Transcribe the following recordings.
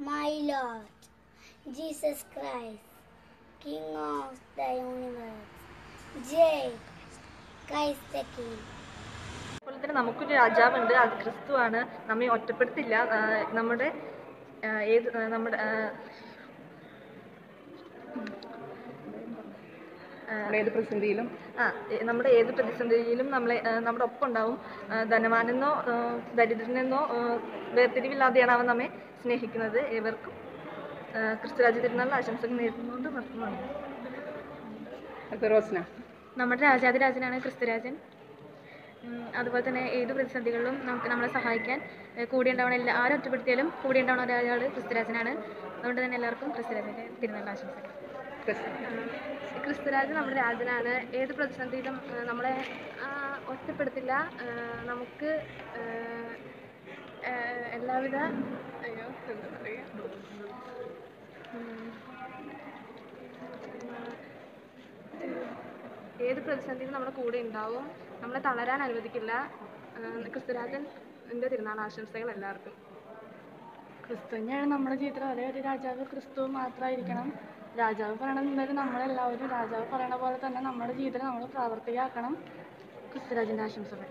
my Lord, Jesus Christ, King of the universe. Jai Christ the King. അതുപോലെ തന്നെ നമുക്കൊരു രാജാവുണ്ട് അത് ക്രിസ്തുവാണ് നമ്മെ ഒറ്റപ്പെടുത്തില്ല ആ, നമ്മുടെ ആ, ഏത് ആ, നമ്മുടെ ആ, നമ്മുടെ ഏത് പ്രതിസന്ധിയിലും ആ ഏ- നമ്മുടെ ഏത് പ്രതിസന്ധിയിലും നമ്മളെ ആ, നമ്മുടെ ഒപ്പം ഉണ്ടാവും ആ, ധനവാനെന്നോ ആ, ദരിദ്രനെന്നോ ആ, വേർതിരിവില്ലാതെയാണ് അവൻ നമ്മെ സ്നേഹിക്കുന്നത് ഏവർക്കും ആ, ക്രിസ്തുരാജ തിരുനാൾ ആശംസകൾ നേരുന്നുകൊണ്ട് നിർത്തുന്നുണ്ട് അടുത്ത റോസ്ന നമ്മുടെ രാജാതിരാജനാണ് ക്രിസ്തുരാജൻ ഉം, അതുപോലെ തന്നെ ഏത് പ്രതിസന്ധികളിലും നമുക്ക് നമ്മളെ സഹായിക്കാൻ ഏഹ്, കൂടെ ഉണ്ടാവണ എല്ലാ ആരും ഒറ്റപ്പെടുത്തിയാലും കൂടെ ഉണ്ടാവണ ഒരാൾ ക്രിസ്തുരാജനാണ് അതുകൊണ്ട് തന്നെ എല്ലാവർക്കും ക്രിസ്തുരാജൻ്റെ തിരുനാൾ ആശംസകൾ ക്രിസ്തുരാജൻ നമ്മുടെ രാജനാണ് ഏത് പ്രതിസന്ധിയിലും ഏഹ്, നമ്മളെ ആ, ഒറ്റപ്പെടുത്തില്ല ഏഹ്, നമുക്ക് ഏഹ്, ഏഹ്, എല്ലാവിധ അയ്യോ എന്താ പറയുക ഏത് പ്രതിസന്ധിയിലും നമ്മുടെ കൂടെ ഉണ്ടാവും നമ്മളെ തളരാൻ അനുവദിക്കില്ല ആഹ് ക്രിസ്തുരാജൻ എൻ്റെ തിരുനാൾ ആശംസകൾ എല്ലാവർക്കും ക്രിസ്തു തന്നെയാണ് നമ്മുടെ ജീവിതത്തിൽ ഒരേ ഒരു രാജാവ് ക്രിസ്തു മാത്രമായിരിക്കണം രാജാവ് പറയണത് എന്തായാലും നമ്മളെല്ലാവരും രാജാവ് പറയണ പോലെ തന്നെ നമ്മുടെ ജീവിതത്തിൽ നമ്മൾ പ്രാവർത്തികമാക്കണം ക്രിസ്തുരാജൻ്റെ ആശംസകൾ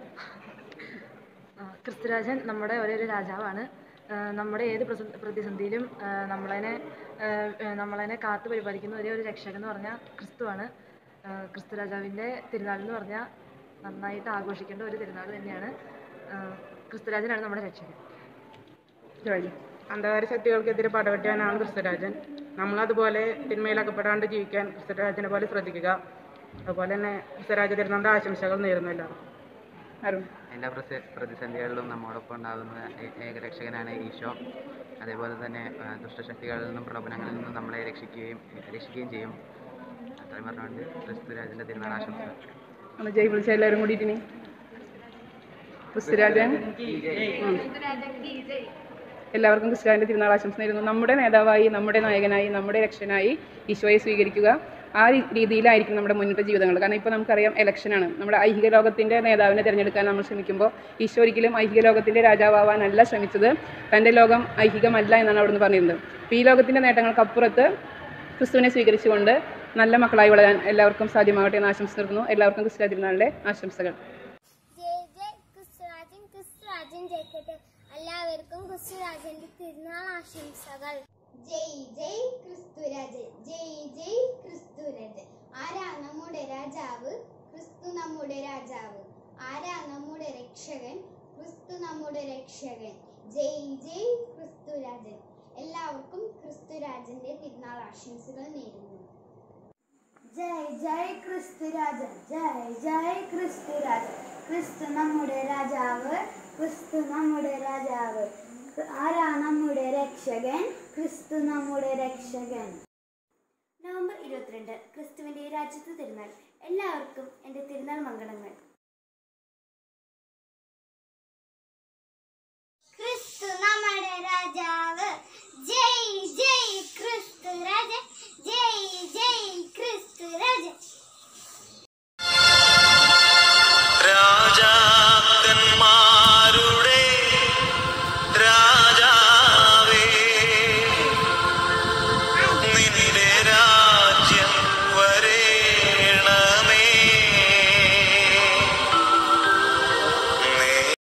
ആ, ക്രിസ്തുരാജൻ നമ്മുടെ ഒരേ ഒരു രാജാവാണ് ആ, നമ്മുടെ ഏത് പ്രസ- പ്രതിസന്ധിയിലും ആ, നമ്മളതിനെ ആ, ആ, നമ്മളതിനെ കാത്തു പരിപാലിക്കുന്ന ഒരേ ഒരു രക്ഷകൻ എന്ന് പറഞ്ഞാൽ ക്രിസ്തുവാണ് ആ, ക്രിസ്തു രാജാവിൻ്റെ തിരുനാൾ എന്ന് പറഞ്ഞാൽ നന്നായിട്ട് ആഘോഷിക്കേണ്ട ഒരു തിരുനാൾ തന്നെയാണ് ആ, ക്രിസ്തുരാജനാണ് നമ്മുടെ രക്ഷകൻ ജോലി അന്ധകാര ശക്തികൾക്കെതിരെ പടവെട്ടാനാണ് ക്രിസ്തുരാജൻ നമ്മളതുപോലെ തിന്മയിലകപ്പെടാണ്ട് ജീവിക്കാൻ ക്രിസ്തുരാജനെ പോലെ ശ്രദ്ധിക്കുക അതുപോലെ തന്നെ ക്രിസ്തുരാജ തിരുനാളിൻ്റെ ആശംസകൾ നേരുന്നു എല്ലാവർക്കും അരുൺ എല്ലാ പ്രസ പ്രതിസന്ധികളിലും നമ്മോടൊപ്പം ഉണ്ടാകുന്ന ഏ- ഏകരക്ഷകനാണ് ഈശോ അതേപോലെ തന്നെ ആ, ദുഷ്ടശക്തികളിൽ നിന്നും പ്രലോഭനങ്ങളിൽ നിന്നും നമ്മളെ രക്ഷിക്കുകയും രക്ഷിക്കുകയും ചെയ്യും അത്രയും പറഞ്ഞുകൊണ്ട് ക്രിസ്തുരാജൻ്റെ തിരുനാൾ ആശംസകൾ നമ്മൾ ജയ് വിളിച്ച എല്ലാവരും കൂടിയിട്ട് ഇനി ക്രിസ്തുരാജൻ ഉം. എല്ലാവർക്കും ക്രിസ്തുരാജൻ്റെ തിരുനാൾ ആശംസ നേരുന്നു നമ്മുടെ നേതാവായി നമ്മുടെ നായകനായി നമ്മുടെ രക്ഷനായി ഈശോയെ സ്വീകരിക്കുക ആ രീ- രീതിയിലായിരിക്കും നമ്മുടെ മുന്നോട്ട് ജീവിതങ്ങൾ കാരണം ഇപ്പോൾ നമുക്കറിയാം ഇലക്ഷനാണ് നമ്മുടെ ഐഹിക ലോകത്തിൻ്റെ നേതാവിനെ തിരഞ്ഞെടുക്കാൻ നമ്മൾ ശ്രമിക്കുമ്പോൾ ഈശോ ഒരിക്കലും ഐഹിക ലോകത്തിൻ്റെ രാജാവാനല്ല ശ്രമിച്ചത് തൻ്റെ ലോകം ഐഹികമല്ല എന്നാണ് അവിടുന്ന് പറയുന്നത് അപ്പോൾ ഈ ലോകത്തിൻ്റെ നേട്ടങ്ങൾക്കപ്പുറത്ത് ക്രിസ്തുവിനെ സ്വീകരിച്ചുകൊണ്ട് നല്ല മക്കളായി വളരാൻ എല്ലാവർക്കും സാധ്യമാകട്ടെ എന്ന് ആശംസ നിർത്തുന്നു എല്ലാവർക്കും ക്രിസ്തു തിരുനാളിൻ്റെ ആശംസകൾ ജയ് ജയ് ക്രിസ്തുരാജൻ ക്രിസ്തുരാജൻ ജയിക്കട്ടെ എല്ലാവർക്കും ക്രിസ്തുരാജന്റെ തിരുനാൾ ആശംസകൾ ജയ് ജയ് ക്രിസ്തുരാജൻ ജയ് ജയ് ക്രിസ്തുരാജൻ ആരാ നമ്മുടെ രാജാവ് ക്രിസ്തു നമ്മുടെ രാജാവ് ആരാ നമ്മുടെ രക്ഷകൻ ക്രിസ്തു നമ്മുടെ രക്ഷകൻ ജയ് ജയ് ക്രിസ്തുരാജൻ എല്ലാവർക്കും ക്രിസ്തുരാജന്റെ തിരുനാൾ ആശംസകൾ നേരുന്നു ജയ് ജയ് ക്രിസ്തുരാജൻ ജയ് ജയ് ക്രിസ്തുരാജൻ ക്രിസ്തു നമ്മുടെ രാജാവ് ക്രിസ്തു നമ്മുടെ രാജാവ് ആരാ നമ്മുടെ രക്ഷകൻ ക്രിസ്തു നമ്മുടെ രക്ഷകൻ നവംബർ ഇരുപത്തിരണ്ട് ക്രിസ്തുവിന്റെ രാജ്യത്ത് തിരുനാൾ എല്ലാവർക്കും എൻ്റെ തിരുനാൾ മംഗളങ്ങൾ ക്രിസ്തു നമ്മുടെ രാജാവ് ജയ് ജയ് ക്രിസ്തു രാജൻ ജയ് ജയ് ക്രിസ്തു രാജൻ രാജാക്കന്മാരുടെ രാജാവേ നിന്റെ രാജ്യം വരേണമേ നേ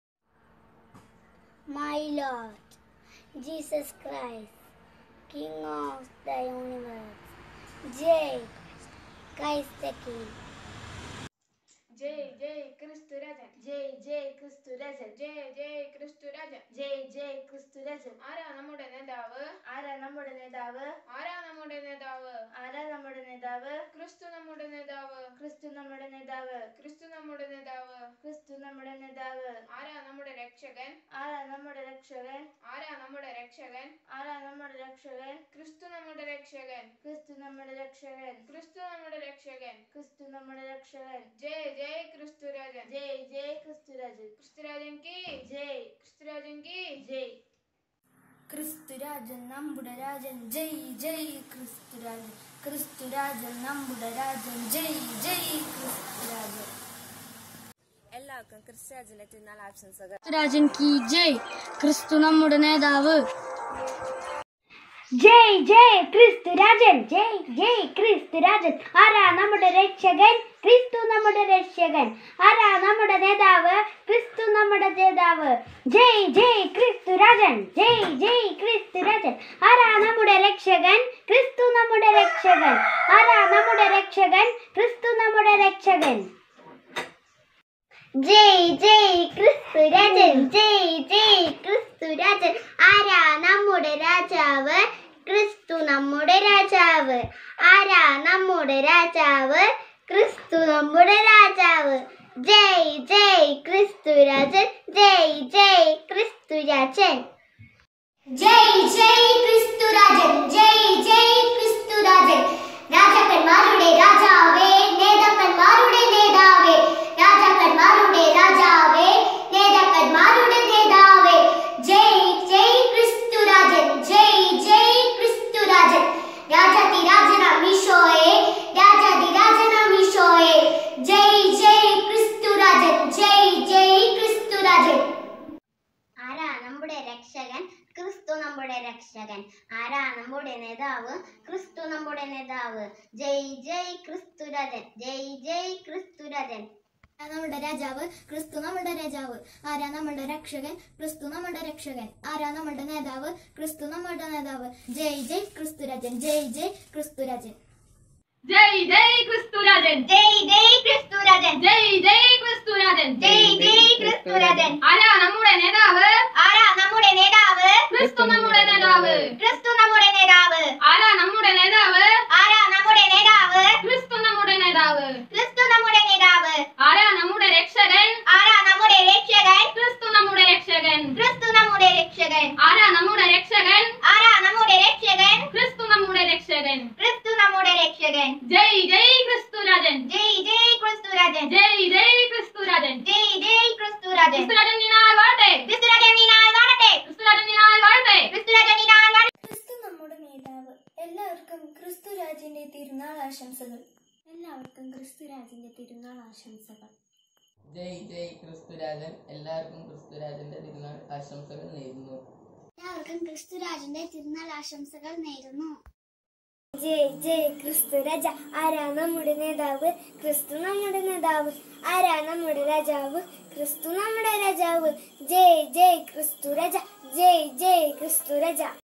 My Lord, Jesus Christ, King of the universe. Jai Christ the King. ജയ് ജയ് ക്രിസ്തുരാജൻ ജയ് ജയ് ക്രിസ്തുരാജൻ ജയ് ജയ് ക്രിസ്തുരാജൻ ജയ് ജയ് ക്രിസ്തുരാജൻ ആരാ നമ്മുടെ നേതാവ് ആരാ നമ്മുടെ നേതാവ് ആരാ നമ്മുടെ നേതാവ് ആരാ നമ്മുടെ നേതാവ് ക്രിസ്തു നമ്മുടെ നേതാവ് ക്രിസ്തു നമ്മുടെ നേതാവ് ക്രിസ്തു നമ്മുടെ നേതാവ് ക്രിസ്തു നമ്മുടെ നേതാവ് ആരാ നമ്മുടെ രക്ഷകൻ ആരാ നമ്മുടെ രക്ഷകൻ ആരാ നമ്മുടെ രക്ഷകൻ ആരാ നമ്മുടെ രക്ഷകൻ ക്രിസ്തു നമ്മുടെ രക്ഷകൻ ക്രിസ്തു നമ്മുടെ രക്ഷകൻ ക്രിസ്തു നമ്മുടെ രക്ഷകൻ ക്രിസ്തു നമ്മുടെ രക്ഷകൻ ജയ് ജയ് ക്രിസ്തുരാജൻ ജയ് ജയ് ക്രിസ്തുരാജൻ ക്രിസ്തുരാജൻ കി ജയ് ക്രിസ്തുരാജൻ കി ജയ് ക്രിസ്തുരാജൻ നമ്മുടെ രാജൻ ജയ് ജയ് ക്രിസ്തുരാജൻ ക്രിസ്തുരാജൻ നമ്മുടെ രാജൻ ജയ് ജയ് ക്രിസ്തുരാജൻ എല്ലാവർക്കും ക്രിസ്തുരാജന്റെ തിരുനാൾ ആശംസകൾ ക്രിസ്തുരാജൻ കി ജയ് ക്രിസ്തു നമ്മുടെ നേതാവ് ജയ് ജയ് ക്രിസ്തു രാജൻ ജയ് ജയ് ക്രിസ്തു രാജൻ ആരാ നമ്മുടെ രക്ഷകൻ ക്രിസ്തു നമ്മുടെ രക്ഷകൻ ആരാ നമ്മുടെ നേതാവ് ക്രിസ്തു നമ്മുടെ നേതാവ് ജയ് ജയ് ക്രിസ്തു രാജൻ ജയ് ജയ് ക്രിസ്തു രാജൻ ആരാ നമ്മുടെ രക്ഷകൻ ക്രിസ്തു നമ്മുടെ രക്ഷകൻ ആരാ നമ്മുടെ രക്ഷകൻ ക്രിസ്തു നമ്മുടെ രക്ഷകൻ ജയ് ജയ് ക്രിസ്തു രാജൻ ജയ് ജയ് ക്രിസ്തു രാജൻ ആരാ നമ്മുടെ രാജാവ് ക്രിസ്തു നമ്മുടെ രാജാവ് ആരാ നമ്മുടെ രാജാവ് ക്രിസ്തു നമ്മുടെ രാജാവ് ജയ് ജയ് ക്രിസ്തു രാജൻ ജയ് ജയ് ക്രിസ്തു രാജൻ ജയ് ജയ് ക്രിസ്തു രാജൻ ജയ് ജയ് ക്രിസ്തു രാജൻ രാജാക്കന്മാരുടെ രാജാവേ നേതാക്കന്മാരുടെ നേതാവേ രാജാക്കന്മാരുടെ രാജാവേ നേതാക്കന്മാരുടെ നേതാവേ ജയ് ജയ് ക്രിസ്തു രാജൻ ജയ് ജയ് ക്രിസ്തു രാജൻ രാജാതി രാജനാം ഈശോയെ രാജാതി രാജനാം ഈശോയെ ജയ് ജയ് ക്രിസ്തു രാജൻ ജയ് ജയ് ക്രിസ്തു രാജൻ ആരാ നമ്മുടെ രക്ഷകൻ ക്രിസ്തു നമ്മുടെ രക്ഷകൻ ആരാ നമ്മുടെ നേതാവ് ക്രിസ്തു നമ്മുടെ നേതാവ് ജയ് ജയ് ക്രിസ്തുരാജൻ ജയ് ജയ് ക്രിസ്തുരാജൻ നമ്മുടെ രാജാവ് ക്രിസ്തു നമ്മുടെ രാജാവ് ആരാ നമ്മുടെ രക്ഷകൻ ക്രിസ്തു നമ്മുടെ രക്ഷകൻ ആരാ നമ്മുടെ നേതാവ് ക്രിസ്തു നമ്മുടെ നേതാവ് ജയ് ജയ് ക്രിസ്തുരാജൻ ജയ് ജയ് ക്രിസ്തുരാജൻ ജയ് ജയ് ക്രിസ്തുരാജൻ ജയ് ജയ് ക്രിസ്തുരാജൻ ജയ് ജയ് ക്രിസ്തുരാജൻ ജയ് ജയ് ക്രിസ്തുരാജൻ ആരാ നമ്മുടെ നേതാവ് ആരാ നമ്മുടെ നേതാവ് ക്രിസ്തു നമ്മുടെ നേതാവ് ക്രിസ്തു നമ്മുടെ നേതാവ് ആരാ നമ്മുടെ നേതാവ് ആരാ നമ്മുടെ നേതാവ് ക്രിസ്തു നമ്മുടെ നേതാവ് ക്രിസ്തു നമ്മുടെ നേതാവ് ആരാ നമ്മുടെ രക്ഷകൻ ആരാ നമ്മുടെ രക്ഷകൻ ക്രിസ്തു നമ്മുടെ രക്ഷകൻ ക്രിസ്തു നമ്മുടെ രക്ഷകൻ ആരാ നമ്മുടെ രക്ഷകൻ ആരാ നമ്മുടെ രക്ഷകൻ ക്രിസ്തു നമ്മുടെ രക്ഷകൻ ക്രിസ്തു നമ്മുടെ രക്ഷകൻ ജയ് ജയ് ക്രിസ്തുരാജൻ ജയ് ജയ് ക്രിസ്തുരാജൻ ജയ് ജയ് ക്രിസ്തുരാജൻ ജയ് ജയ് ക്രിസ്തുരാജൻ ക്രിസ്തുരാജൻ നീനാൾ വാഴട്ടെ ക്രിസ്തുരാജൻ നീനാൾ വാഴട്ടെ ക്രിസ്തുരാജൻ നീനാൾ വാഴട്ടെ ക്രിസ്തുരാജൻ നീനാൾ വാഴട്ടെ ക്രിസ്തു നമ്മുടെ നേതാവ് എല്ലാവർക്കും ക്രിസ്തുരാജിന്റെ തിരുനാൾ ആശംസകൾ എല്ലാവർക്കും ക്രിസ്തുരാജിന്റെ തിരുനാൾ ആശംസകൾ ജയ് ജയ് ക്രിസ്തുരാജൻ എല്ലാവർക്കും ക്രിസ്തുരാജന്റെ തിരുനാൾ ആശംസകൾ നേരുന്നു എല്ലാവർക്കും ക്രിസ്തുരാജന്റെ തിരുനാൾ ആശംസകൾ നേരുന്നു ജയ് ജയ് ക്രിസ്തുരാജ ആരാ നമ്മുടെ നേതാവ് ക്രിസ്തു നമ്മുടെ നേതാവ് ആരാ നമ്മുടെ രാജാവ് ക്രിസ്തു നമ്മുടെ രാജാവ് ജയ് ജയ് ക്രിസ്തുരാജ ജയ് ജയ് ക്രിസ്തുരാജ